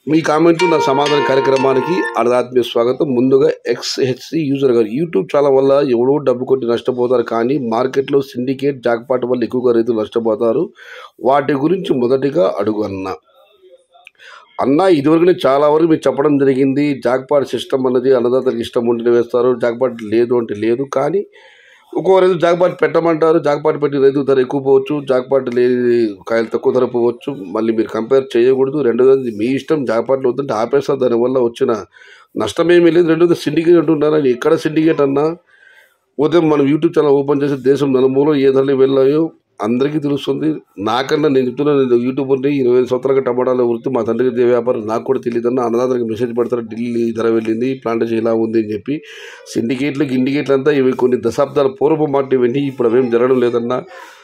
మీ comment నా సమాధాన కార్యక్రమానికి అర్ధాత్మీయ స్వాగతం ముందుగా ఎక్స్హెచ్సి యూజర్ గారు యూట్యూబ్ ఛానల్ వల్ల ఎవడో డబ్బు కొట్టి నష్టపోతారు కానీ మార్కెట్లో సిండికేట్ జాక్పాట్ వల్ల ఎక్కువగా రైతులు నష్టపోతారు వాటి గురించి మొదటిగా అడుగు అన్న అన్న ఇదివరకు నేను చాలా వరకు మీకు చెప్పడం జరిగింది జాక్పాట్ సిస్టమ్ అన్నది అన్నదాతలకు ఇష్టం ఉంటే వేస్తారు జాక్పాట్ లేదు అంటే లేదు కానీ ఒక్కో రైతు జాక్పాట్ పెట్టమంటారు జాక్పాట్ పెట్టి రైతు ధర ఎక్కువ పోవచ్చు జాక్పాట్ లేని కాయలు తక్కువ ధర పోవచ్చు మళ్ళీ మీరు కంపేర్ చేయకూడదు రెండోది మీ ఇష్టం జాక్పాట్లు వద్దంటే ఆపేస్తారు దానివల్ల వచ్చిన నష్టమేమీ లేదు రెండోది సిండికేట్ అంటున్నారని ఎక్కడ సిండికేట్ అన్నా ఉదయం మనం యూట్యూబ్ ఛానల్ ఓపెన్ చేసి దేశం నలుమూలలో ఏ ధరలు వెళ్ళాయో అందరికీ తెలుస్తుంది నాకన్నా నేను చెప్తున్నా నేను యూట్యూబర్ని ఇరవై ఐదు సంవత్సరాలుగా టమాటాల వృత్తి మా తండ్రికి ఇదే వ్యాపారం నాకు కూడా తెలియదు అన్న అన్నదాతనికి మెసేజ్ పెడతారు ఢిల్లీ ధర వెళ్ళింది ప్లాంటేషన్ ఇలా ఉంది అని చెప్పి సిండికేట్లు గిండికేట్లు అంతా ఇవి కొన్ని దశాబ్దాల పూర్వపు మాట ఇవన్నీ ఇప్పుడు అవేం జరగడం లేదన్నా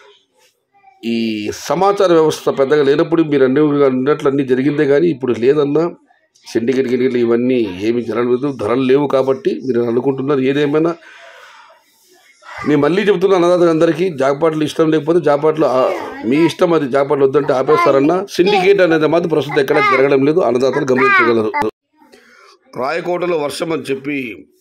ఈ సమాచార వ్యవస్థ పెద్దగా లేనప్పుడు మీరు అన్ని అన్నట్లు అన్నీ జరిగిందే కానీ ఇప్పుడు లేదన్నా సిండికేట్ గిండికేట్లు ఇవన్నీ ఏమీ జరగలేదు ధరలు లేవు కాబట్టి మీరు అనుకుంటున్నారు ఏదేమైనా నేను మళ్ళీ చెప్తున్నా అన్నదాత అందరికీ జాక్పాట్లు ఇష్టం లేకపోతే జాక్పాట్లు ఆ, మీ ఇష్టం అది జాక్పాట్లు వద్దంటే ఆపేస్తారన్న సిండికేట్ అనేది మాత్రం ప్రస్తుతం ఎక్కడ జరగడం లేదు అన్నదాతలు గమనించగలరు రాయకోటలో వర్షం అని చెప్పి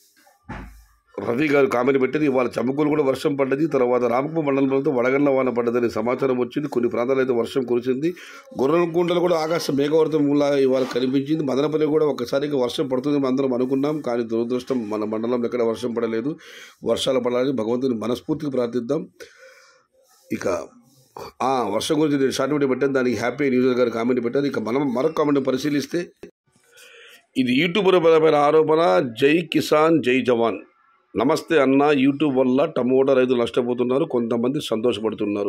రవి గారు కామెంట్ పెట్టింది ఇవాళ చమ్మకూలు కూడా వర్షం పడ్డది తర్వాత రామకుమ మండలంలో వడగండ్ల వాన పడ్డదని సమాచారం వచ్చింది కొన్ని ప్రాంతాలు అయితే వర్షం కురిసింది గుర్రంకుంటలో కూడా ఆకాశం మేఘవర్తంలా ఇవాళ కనిపించింది మదనపల్లి కూడా ఒకసారిగా వర్షం పడుతుంది అందరం అనుకున్నాం కానీ దురదృష్టం మన మండలంలో ఎక్కడ వర్షం పడలేదు వర్షాలు పడాలని భగవంతుని మనస్ఫూర్తిగా ప్రార్థిద్దాం ఇక ఆ వర్షం గురించి నేను షార్ట్ వీడియో పెట్టాను దానికి హ్యాపీ న్యూస్ గారు కామెంట్ పెట్టాను ఇక మనం మరొక కామెంట్ పరిశీలిస్తే ఇది యూట్యూబర్ పైన ఆరోపణ జై కిసాన్ జై జవాన్ నమస్తే అన్న యూట్యూబ్ వల్ల టమోటా రైతులు నష్టపోతున్నారు కొంతమంది సంతోషపడుతున్నారు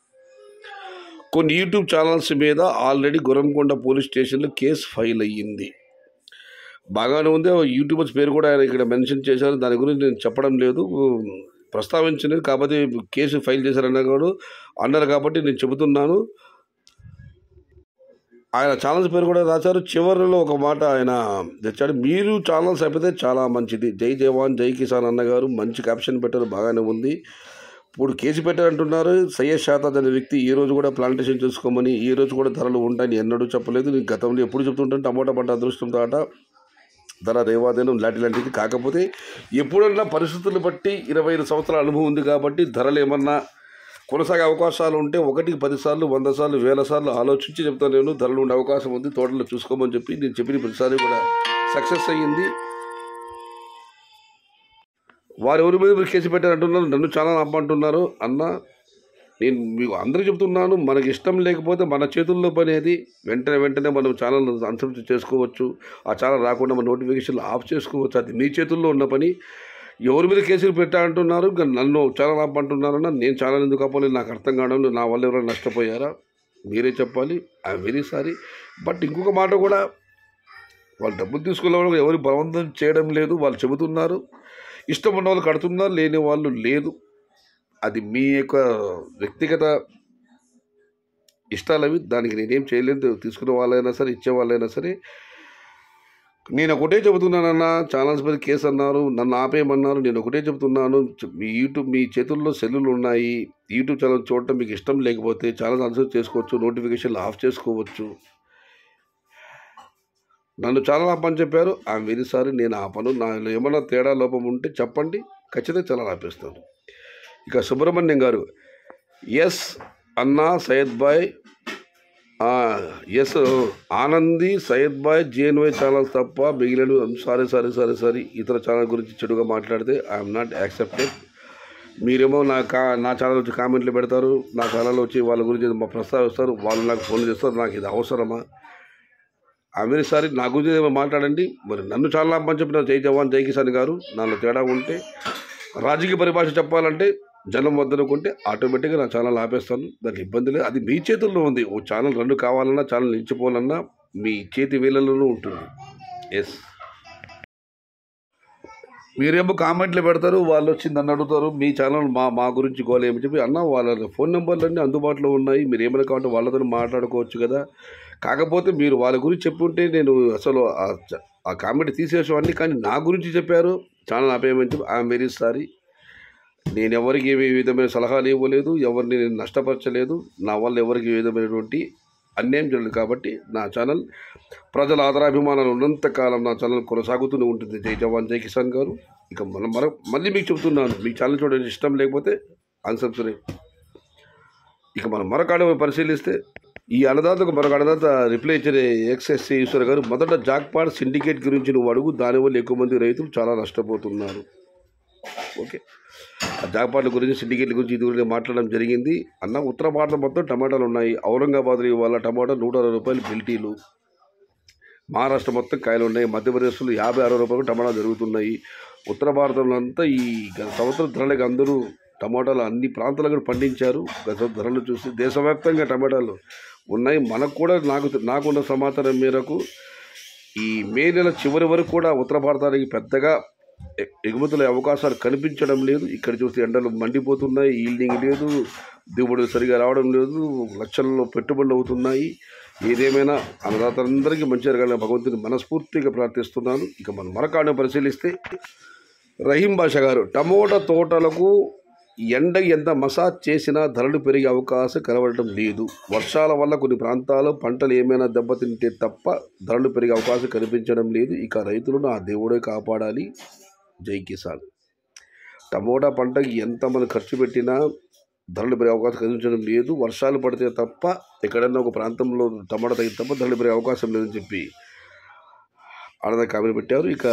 కొన్ని యూట్యూబ్ ఛానల్స్ మీద ఆల్రెడీ గురంకొండ పోలీస్ స్టేషన్లో కేసు ఫైల్ అయ్యింది బాగానే ఉంది ఆ యూట్యూబర్స్ పేరు కూడా ఆయన ఇక్కడ మెన్షన్ చేశారు దాని గురించి నేను చెప్పడం లేదు ప్రస్తావించలేదు కాకపోతే కేసు ఫైల్ చేశారన్న కూడా అన్నారు కాబట్టి నేను చెబుతున్నాను ఆయన ఛానల్స్ పేరు కూడా రాశారు చివరిలో ఒక మాట ఆయన తెచ్చాడు మీరు ఛానల్స్ అయిపోతే చాలా మంచిది జై జవాన్ జై కిసాన్ అన్నగారు మంచి క్యాప్షన్ పెట్టారు బాగానే ఉంది ఇప్పుడు కేసు పెట్టారంటున్నారు సయ్యద్ షాతాద్ అనే వ్యక్తి ఈ రోజు కూడా ప్లాంటేషన్ చేసుకోమని ఈ రోజు కూడా ధరలు ఉంటాయని ఎన్నడూ చెప్పలేదు నేను గతంలో ఎప్పుడు చెప్తుంటాను టమోటా పంట అదృష్టం తాట ధర రేవాదేనం లాంటి లాంటిది కాకపోతే ఎప్పుడన్నా పరిస్థితులు బట్టి ఇరవై ఐదు సంవత్సరాల అనుభవం ఉంది కాబట్టి ధరలు ఏమన్నా కొనసాగే అవకాశాలు ఉంటే ఒకటికి పది సార్లు వంద సార్లు వేల సార్లు ఆలోచించి చెప్తాను నేను ధరలు ఉండే అవకాశం ఉంది తోటలో చూసుకోమని చెప్పి నేను చెప్పిన ప్రతిసారి కూడా సక్సెస్ అయ్యింది వారు ఎవరి మీద మీరు కేసు పెట్టారంటున్నారు నన్ను చాలా నమ్మంటున్నారు అన్న నేను మీకు అందరికీ చెప్తున్నాను మనకి ఇష్టం లేకపోతే మన చేతుల్లో పని అది వెంటనే వెంటనే మనం ఛానల్ అన్సబ్స్క్రైబ్ చేసుకోవచ్చు ఆ ఛానల్ రాకుండా మన నోటిఫికేషన్లు ఆఫ్ చేసుకోవచ్చు అది మీ చేతుల్లో ఉన్న పని ఎవరి మీద కేసులు పెట్టా అంటున్నారు ఇంకా నన్ను ఛానల్ ఆప్ అంటున్నారన్న నేను ఛానల్ ఎందుకు ఆపాలి నాకు అర్థం కావడం లేదు. నా వల్ల ఎవరైనా నష్టపోయారా మీరే చెప్పాలి ఐ వెరీ సారీ బట్ ఇంకొక మాట కూడా వాళ్ళు డబ్బులు తీసుకునే వాళ్ళు ఎవరు బలవంతం చేయడం లేదు వాళ్ళు చెబుతున్నారు ఇష్టం ఉన్న వాళ్ళు కడుతున్నారు లేని వాళ్ళు లేదు అది మీ యొక్క వ్యక్తిగత ఇష్టాలు అవి దానికి నేనేం చేయలేదు తీసుకునే వాళ్ళైనా సరే ఇచ్చే వాళ్ళైనా సరే నేను ఒకటే చెబుతున్నానన్న ఛానల్స్ మీద కేసు అన్నారు నన్ను ఆపేయమన్నారు నేను ఒకటే చెబుతున్నాను చ- మీ యూట్యూబ్ మీ చేతుల్లో సెల్లులు ఉన్నాయి యూట్యూబ్ ఛానల్ చూడటం మీకు ఇష్టం లేకపోతే ఛానల్ అన్సర్ చేసుకోవచ్చు నోటిఫికేషన్లు ఆఫ్ చేసుకోవచ్చు నన్ను ఛానల్ ఆపని చెప్పారు ఆ వెరీ సారీ నేను ఆపను నా ఏమన్నా తేడా లోపం ఉంటే చెప్పండి ఖచ్చితంగా ఛానల్ ఆపేస్తాను ఇక సుబ్రహ్మణ్యం గారు ఎస్ అన్నా సయ్యద్ బాయ్ ఆ, ఎస్ ఆనంది సయ్యద్ బాయ్ జిఎన్వై ఛానల్స్ తప్ప మిగిలిన సారీ సారీ సారీ సారీ ఇతర ఛానల్ గురించి చెడుగా మాట్లాడితే ఐఎమ్ నాట్ యాక్సెప్టెడ్ మీరేమో నా కా నా ఛానల్ వచ్చి కామెంట్లు పెడతారు నా ఛానల్ వచ్చి వాళ్ళ గురించి ఏదో ప్రస్తావిస్తారు వాళ్ళు నాకు ఫోన్ చేస్తారు నాకు ఇది అవసరమా వెరీ సారీ నా గురించి ఏమో మాట్లాడండి మరి నన్ను చాలా ఆపని చెప్పిన జై జవాన్ జై కిసాన్ గారు నాలో తేడా ఉంటే రాజకీయ పరిభాష చెప్పాలంటే జనం వద్దనుకుంటే ఆటోమేటిక్గా నా ఛానల్ ఆపేస్తాను దానికి ఇబ్బంది లేదు అది మీ చేతుల్లో ఉంది ఓ ఛానల్ రెండు కావాలన్నా ఛానల్ నిలిచిపోవాలన్నా మీ చేతి వేలలోనూ ఉంటుంది ఎస్ మీరేమో కామెంట్లు పెడతారు వాళ్ళు వచ్చి నన్ను అడుగుతారు మీ ఛానల్ మా మా గురించి గోల్ ఏమి చెప్పి అన్న వాళ్ళ ఫోన్ నెంబర్లు అన్నీ అందుబాటులో ఉన్నాయి మీరు ఏమైనా కావాలంటే వాళ్ళతో మాట్లాడుకోవచ్చు కదా కాకపోతే మీరు వాళ్ళ గురించి చెప్పుంటే నేను అసలు ఆ చ- ఆ కామెంట్ తీసేసేవాడిని కానీ నా గురించి చెప్పారు ఛానల్ ఆపేయమని చెప్పి ఐఎమ్ వెరీ సారీ నేను ఎవరికి ఏ విధమైన సలహాలు ఇవ్వలేదు ఎవరిని నేను నష్టపరచలేదు నా వల్ల ఎవరికి ఏ విధమైనటువంటి అన్యాయం జరగదు కాబట్టి నా ఛానల్ ప్రజల ఆదరాభిమానాలు ఉన్నంత కాలం నా ఛానల్ కొనసాగుతూనే ఉంటుంది జై జవాన్ జై కిసాన్ గారు ఇక మనం మరో మళ్ళీ మీకు చెబుతున్నాను మీ ఛానల్ చూడడానికి ఇష్టం లేకపోతే అన్సబ్స్క్రైబ్ ఇక మనం మరొక ఆడ పరిశీలిస్తే ఈ అన్నదాతకు మరొక అన్నదాత రిప్లై ఇచ్చిన ఎక్స్ఎస్సీ ఈశ్వర్ గారు మొదట జాక్పాడ్ సిండికేట్ గురించి నువ్వు అడుగు దానివల్ల ఎక్కువ మంది రైతులు చాలా నష్టపోతున్నారు ఓకే ఆ జాక్పాట్ల గురించి సిండికేట్ల గురించి ఇది గురించి మాట్లాడడం జరిగింది అన్న ఉత్తర భారతం మొత్తం టమాటాలు ఉన్నాయి ఔరంగాబాద్లో ఇవాళ టమాటా నూట అరవై రూపాయలు బిల్టీలు మహారాష్ట్ర మొత్తం కాయలు ఉన్నాయి మధ్యప్రదేశ్లో యాభై అరవై రూపాయలు టమాటా జరుగుతున్నాయి ఉత్తర భారతంలో అంతా ఈ గత సంవత్సరం ధరలకు అందరూ టమాటాలు అన్ని ప్రాంతాలు కూడా పండించారు గత ధరలు చూసి దేశవ్యాప్తంగా టమాటాలు ఉన్నాయి మనకు కూడా నాకు నాకున్న సమాచారం మేరకు ఈ మే నెల చివరి వరకు కూడా ఉత్తర భారతానికి పెద్దగా ఎ- ఎగుమతుల అవకాశాలు కనిపించడం లేదు ఇక్కడ చూస్తే ఎండలు మండిపోతున్నాయి ఈల్డింగ్ లేదు దిగుబడులు సరిగా రావడం లేదు లక్షల్లో పెట్టుబడులు అవుతున్నాయి ఏదేమైనా అన్నదాతలందరికీ మంచి జరగాలని భగవంతుని మనస్ఫూర్తిగా ప్రార్థిస్తున్నాను ఇక మనం మరొక పరిశీలిస్తే రహీం బాషా గారు టమోటా తోటలకు ఎండ ఎంత మసాజ్ చేసినా ధరలు పెరిగే అవకాశం కనబడటం లేదు వర్షాల వల్ల కొన్ని ప్రాంతాల్లో పంటలు ఏమైనా దెబ్బతింటే తప్ప ధరలు పెరిగే అవకాశం కనిపించడం లేదు ఇక రైతులను ఆ దేవుడే కాపాడాలి జై కిసాన్ టమోటా పంటకి ఎంత మనం ఖర్చు పెట్టినా ధరలు పెరిగే అవకాశం కనిపించడం లేదు వర్షాలు పడితే తప్ప ఎక్కడైనా ఒక ప్రాంతంలో టమాటా తగ్గితే తప్ప ధరలు పెరిగే అవకాశం లేదని చెప్పి ఆనంద కామెంట్ పెట్టారు ఇక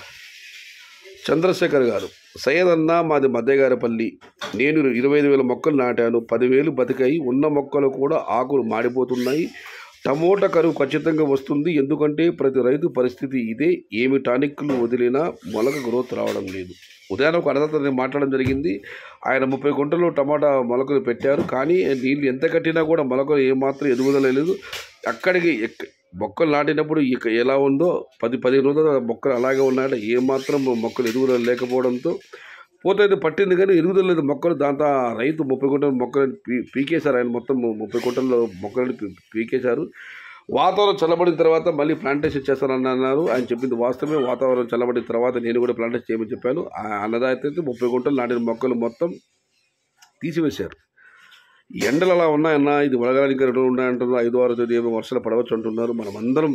చంద్రశేఖర్ గారు సయ్యద్ అన్న మాది మద్దెగారపల్లి నేను ఇరవై ఐదు వేల మొక్కలు నాటాను పదివేలు బతికాయి ఉన్న మొక్కలు కూడా ఆకులు మాడిపోతున్నాయి టమోటా కరువు ఖచ్చితంగా వస్తుంది ఎందుకంటే ప్రతి రైతు పరిస్థితి ఇదే ఏమి టానిక్లు వదిలినా మొలక గ్రోత్ రావడం లేదు ఉదయాన్నే ఒక అన్నదాత నేను మాట్లాడడం జరిగింది ఆయన ముప్పై గుంటలు టమాటా మొలకలు పెట్టారు కానీ నీళ్ళు ఎంత కట్టినా కూడా మొలకలు ఏమాత్రం ఎదుగుదల లేదు అక్కడికి ఎక్క- మొక్కలు నాటినప్పుడు ఇక ఎలా ఉందో పది పదిహేను రోజులు మొక్కలు అలాగే ఉన్నాయట ఏమాత్రం మొక్కలు ఎదుగుదల లేకపోవడంతో పోతే అయితే పట్టింది కానీ ఎదుగుదల లేదు మొక్కలు దాంతో ఆ రైతు ముప్పై గుంటల మొక్కలను పీ పీకేశారు ఆయన మొత్తం ముప్పై గుంటల్లో మొక్కలను పీ- పీకేశారు వాతావరణం చల్లబడిన తర్వాత మళ్ళీ ప్లాంటేషన్ చేస్తానని అన్నారు ఆయన చెప్పింది వాస్తవమే వాతావరణం చల్లబడిన తర్వాత నేను కూడా ప్లాంటేషన్ చేయమని చెప్పాను ఆ అన్నదాత అయితే ముప్పై గుంటలు నాటిన మొక్కలు మొత్తం తీసివేశారు ఈ ఎండలు అలా ఉన్నాయన్నా ఇది వడగడానికి రెండు ఉన్నాయంటున్నారు ఐదు ఆరు తేదీ ఏమో వర్షాలు పడవచ్చు అంటున్నారు మనం అందరం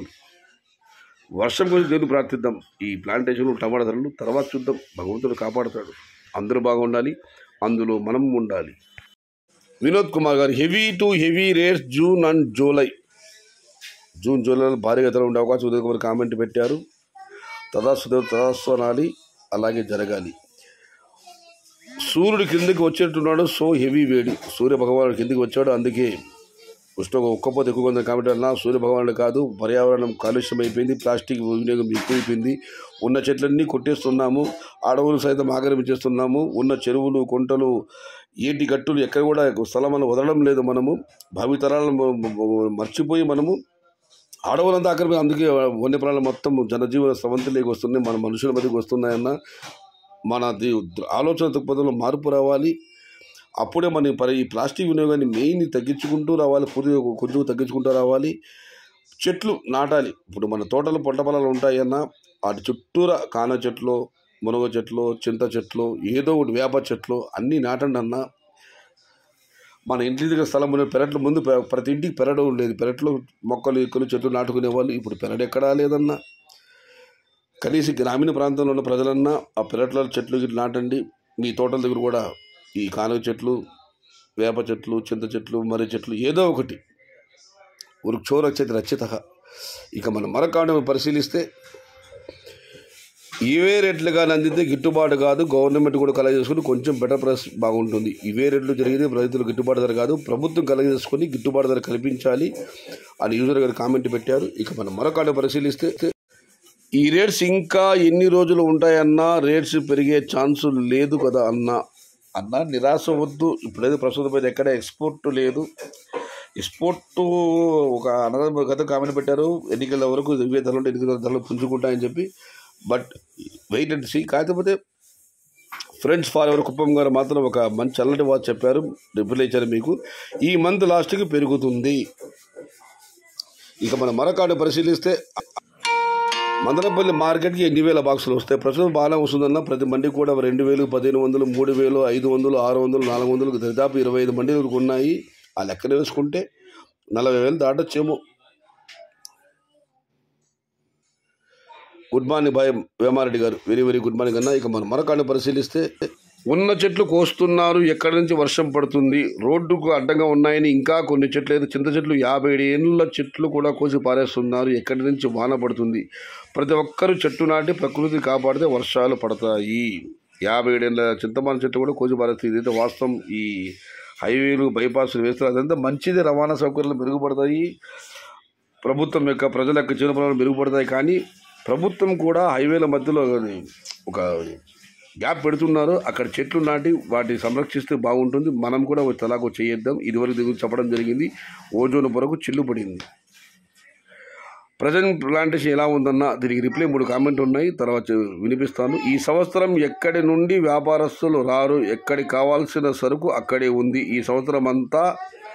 వర్షం గురించి దేవుని ప్రార్థిద్దాం ఈ ప్లాంటేషన్ టమాటా ధరలు తర్వాత చూద్దాం భగవంతుడు కాపాడుతాడు అందరూ బాగుండాలి అందులో మనం ఉండాలి వినోద్ కుమార్ గారు heavy to heavy rates June and July June జూలైలో భారీగా ధర ఉండే అవకాశం ఉదయం కుమార్ కామెంట్ పెట్టారు తదాస్తుదేవ్ తదాస్వనాలి అలాగే జరగాలి సూర్యుడు కిందకి వచ్చేట్టున్నాడు సో హెవీ వేడి సూర్య భగవానుడు కిందకి వచ్చాడు అందుకే ఉష్ణోగ్రత ఒక్కపోతే ఎక్కువగా ఉంది కాబట్టి అన్న సూర్య భగవానుడు కాదు పర్యావరణం కాలుష్యం అయిపోయింది ప్లాస్టిక్ వినియోగం ఎక్కువైపోయింది ఉన్న చెట్లన్నీ కొట్టేస్తున్నాము అడవులు సైతం ఆక్రమించేస్తున్నాము ఉన్న చెరువులు కుంటలు ఏటి గట్టులు ఎక్కడ కూడా స్థలం వదలడం లేదు మనము భావితరాలను మ- మ- మర్చిపోయి మనము అడవులంతా ఆక్రమి అందుకే వన్యప్రాణాలు మొత్తం జనజీవన స్రవంతిలోకి వస్తున్నాయి మన మనుషుల మధ్యకి వస్తున్నాయన్న మన ది- ఆలోచన దృక్పథంలో మార్పు రావాలి అప్పుడే మన ఈ పరి ఈ ప్లాస్టిక్ వినియోగాన్ని మెయిన్ తగ్గించుకుంటూ రావాలి పూర్తిగా కొంచెం తగ్గించుకుంటూ రావాలి చెట్లు నాటాలి ఇప్పుడు మన తోటలు పంట పొలాలు ఉంటాయన్న వాటి చుట్టూరా కాన చెట్లు మునగ చెట్లు చింత చెట్లు ఏదో ఒకటి వేప చెట్లు అన్నీ నాటండి అన్న మన ఇంటి దగ్గర స్థలం ఉన్న పెరట్లో ముందు పె- ప్రతి ఇంటికి పెరడు ఉండేది పెరట్లో మొక్కలు ఇక్కలు చెట్లు నాటుకునే వాళ్ళు ఇప్పుడు పెరడు ఎక్కడా లేదన్నా కనీసం గ్రామీణ ప్రాంతంలో ఉన్న ప్రజలన్నా ఆ పెరట్ల చెట్లు గిట్లు నాటండి మీ తోటల దగ్గర కూడా ఈ కానుగ చెట్లు వేప చెట్లు చింత చెట్లు మర్రి చెట్లు ఏదో ఒకటి వృక్షో రక్షిత రక్షిత ఇక మనం మరొక పరిశీలిస్తే ఇవే రేట్లు కానీ అందితే గిట్టుబాటు కాదు గవర్నమెంట్ కూడా కలెక్ట్ చేసుకుని కొంచెం బెటర్ ప్రైస్ బాగుంటుంది ఇవే రేట్లు జరిగితే రైతులు గిట్టుబాటు ధర కాదు ప్రభుత్వం కలెక్ట్ చేసుకుని గిట్టుబాటు ధర కల్పించాలి అని యూజర్ గారు కామెంట్ పెట్టారు ఇక మనం మరొక పరిశీలిస్తే ఈ రేట్స్ ఇంకా ఎన్ని రోజులు ఉంటాయన్నా రేట్స్ పెరిగే ఛాన్స్ లేదు కదా అన్న అన్న నిరాశ వద్దు ఇప్పుడైతే ప్రస్తుతం అయితే ఎక్కడ ఎక్స్పోర్ట్ లేదు ఎక్స్పోర్ట్ ఒక అనగా గత కామెంట్ పెట్టారు ఎన్నికల వరకు ఇవే ధరలు ఎన్నికల ధరలు పుంజుకుంటాయని చెప్పి బట్ వెయిట్ అండ్ సీ కాకపోతే ఫ్రెండ్స్ ఫార్ ఎవర్ కుప్పం గారు మాత్రం ఒక మంచి చల్లటి వాచ్ చెప్పారు రిప్లై ఇచ్చారు మీకు ఈ మంత్ లాస్ట్కి పెరుగుతుంది ఇక మనం మరొక పరిశీలిస్తే మదనపల్లి మార్కెట్కి ఎన్ని వేల బాక్సులు వస్తాయి ప్రస్తుతం బాగానే వస్తుందన్న ప్రతి మండి కూడా రెండు వేలు పదిహేను వందలు మూడు వేలు ఐదు వందలు ఆరు వందలు నాలుగు వందలు దాదాపు ఇరవై ఐదు మండి వరకు ఉన్నాయి ఆ లెక్కన వేసుకుంటే నలభై వేలు దాటొచ్చేమో good morning bye Vemareddy garu very very good morning అన్న ఇక మనం మరొకరిని పరిశీలిస్తే ఉన్న చెట్లు కోస్తున్నారు ఎక్కడి నుంచి వర్షం పడుతుంది రోడ్డుకు అడ్డంగా ఉన్నాయని ఇంకా కొన్ని చెట్లు అయితే చింత చెట్లు యాభై ఏళ్ళ చెట్లు కూడా కోసి పారేస్తున్నారు ఎక్కడి నుంచి వాన పడుతుంది ప్రతి ఒక్కరూ చెట్టు నాటి ప్రకృతి కాపాడితే వర్షాలు పడతాయి యాభై ఏడేళ్ళ చింతమాన చెట్లు కూడా కోసి పారేస్తుంది ఇదైతే వాస్తవం ఈ హైవేలు బైపాస్లు వేస్తారు అదంతా మంచిదే రవాణా సౌకర్యాలు మెరుగుపడతాయి ప్రభుత్వం యొక్క ప్రజల యొక్క జీవన ప్రమాణాలు మెరుగుపడతాయి కానీ ప్రభుత్వం కూడా హైవేల మధ్యలో ఒక గ్యాప్ పెడుతున్నారు అక్కడ చెట్లు నాటి వాటిని సంరక్షిస్తే బాగుంటుంది మనం కూడా ఒక తలాకు చేయిద్దాం ఇదివరకు దిగులు చెప్పడం జరిగింది ఓజోన్ పొరకు చిల్లు పడింది ప్రజెంట్ ప్లాంటేషన్ ఎలా ఉందన్న దీనికి రిప్లై మూడు కామెంట్ ఉన్నాయి తర్వాత వినిపిస్తాను ఈ సంవత్సరం ఎక్కడి నుండి వ్యాపారస్తులు రారు ఎక్కడి కావాల్సిన సరుకు అక్కడే ఉంది ఈ సంవత్సరం అంతా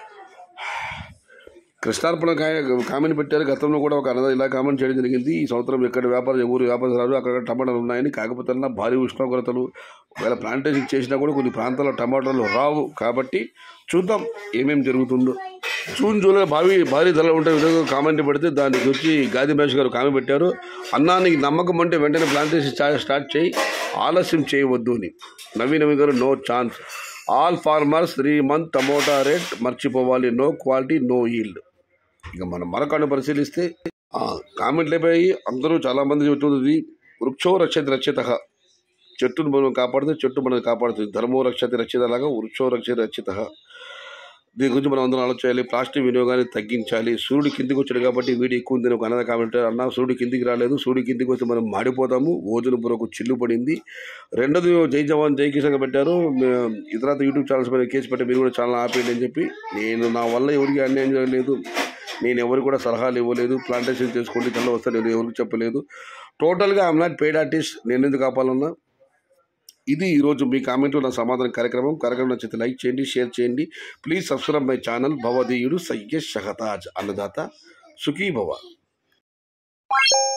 కృష్ణార్పణ కా- కామెంట్ పెట్టారు గతంలో కూడా ఒక అన్నదా ఇలా కామెంట్ చేయడం జరిగింది ఈ సంవత్సరం ఎక్కడ వ్యాపారం ఎవరు వ్యాపారం రాదు అక్కడ టమాటాలు ఉన్నాయని కాకపోతే అన్నా భారీ ఉష్ణోగ్రతలు ఒకవేళ ప్లాంటేషన్ చేసినా కూడా కొన్ని ప్రాంతాల్లో టమాటాలు రావు కాబట్టి చూద్దాం ఏమేమి జరుగుతుందో జూన్ జూలై భారీ భారీ ధరలు ఉంటే విధంగా కామెంట్ పెడితే దానికి వచ్చి గాది మహేష్ గారు కామెంట్ పెట్టారు అన్నా నీకు నమ్మకం అంటే వెంటనే ప్లాంటేషన్ స్టా- స్టార్ట్ చేయి ఆలస్యం చేయవద్దు అని Naveen Naveen garu no chance all farmers three month tomato rate మర్చిపోవాలి నో క్వాలిటీ నో ఈల్డ్ ఇక మనం మరొకటి పరిశీలిస్తే ఆ, కామెంట్లు అయిపోయి అందరూ చాలా మంది చెప్తుంది వృక్షో రక్షతి రక్షిత చెట్టును మనం కాపాడితే చెట్టు మనం కాపాడుతుంది ధర్మో రక్షతి రక్షిత లాగా వృక్షో రక్షతి రక్షిత దీని గురించి మనం అందరం ఆలోచించాలి ప్లాస్టిక్ వినియోగాన్ని తగ్గించాలి సూర్యుడు కిందికి వచ్చాడు కాబట్టి వీడి ఎక్కువ ఉందని ఒక అన్నద కామెంట్ అన్న సూర్యుడు కిందికి రాలేదు సూర్యుడు కిందికి వస్తే మనం మాడిపోతాము ఓజన బురకు చిల్లు పడింది రెండోది జై జవాన్ జై కిషన్గా పెట్టారు మే- ఇతరత యూట్యూబ్ ఛానల్స్ మీద కేసు పెట్టి మీరు కూడా ఛానల్ ఆపేయండి అని చెప్పి నేను నా వల్ల ఎవరికి అన్యాయం చేయలేదు నేను ఎవరికి కూడా సలహాలు ఇవ్వలేదు ప్లాంటేషన్ చేసుకోండి కల్లా వస్తే నేను ఎవరికి చెప్పలేదు టోటల్గా ఐఎమ్ నాట్ పెయిడ్ ఆర్టిస్ట్ నేను ఎందుకు ఆపాలన్నా ఇది ఈరోజు మీ కామెంట్లో నా సమాధానం కార్యక్రమం కార్యక్రమం నచ్చితే లైక్ చేయండి షేర్ చేయండి ప్లీజ్ సబ్స్క్రైబ్ మై ఛానల్ భవదీయుడు సయ్యద్ షహతాజ్ అన్నదాత సుఖీ భవ